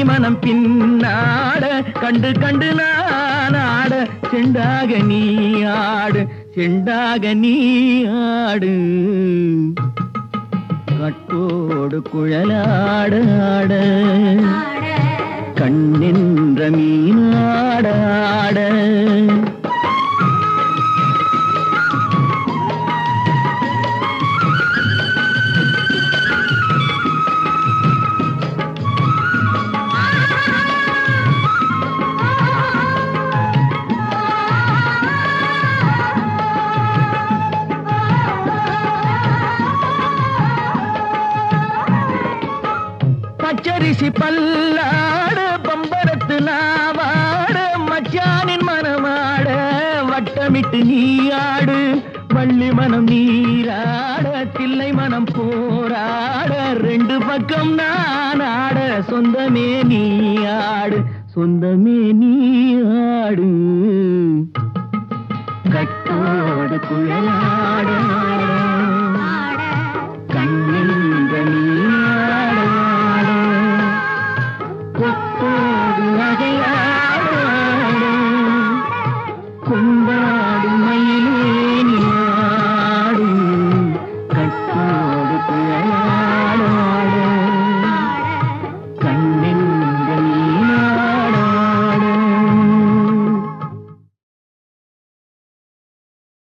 மனம் பின்னாட கண்டு கண்டு நான் ஆட செண்டாக நீ ஆடு செண்டாக நீ ஆடு கட்டோடு குழலாட ஆட கண்ணென்ற மீனாட ஆட பச்சரிசி பல்லாட பம்பரத்து நாவாட மச்சானின் மனமாட வட்டமிட்டு நீயாடு வள்ளி மனம் நீராட தில்லை மனம் போராட ரெண்டு பக்கம் நான் ஆட சொந்தமே நீயாடு சொந்தமே நீயாடு கட்டோடு குழலாட கண்ணின்ற நீயாட கொத்தோடு நகையாட கொண்டாடு மயிலே நீயாடு கட்டோடு குழலாட